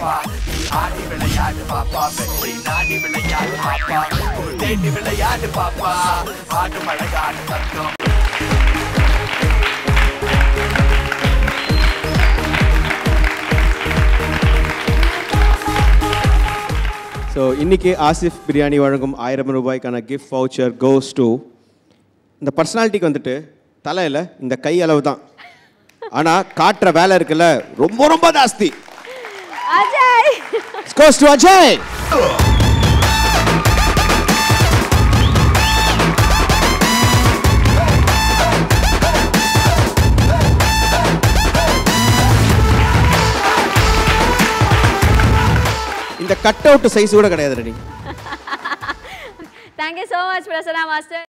பாப்பா நீ ஆடி விளையாடு பாப்பா வெற்றி நாடி விளையாடு பாப்பா ஒரு தேடி விளையாடு பாப்பா ஆடு மழையாடு தத்தம் ஸோ இன்னைக்கு ஆசிஃப் பிரியாணி வழங்கும் ஆயிரம் ரூபாய்க்கான கிஃப்ட் வவுச்சர் கோஸ் டு இந்த பர்சனாலிட்டிக்கு வந்துட்டு தலையில் இந்த கை அளவு தான் ஆனால் காட்டுற வேலை இருக்குல்ல ரொம்ப ரொம்ப ஜாஸ்தி அஜய் கோஸ் டு அஜய் இந்த கட் அவுட் சைஸ் கூட கிடையாது ready thank you so much Prasanna master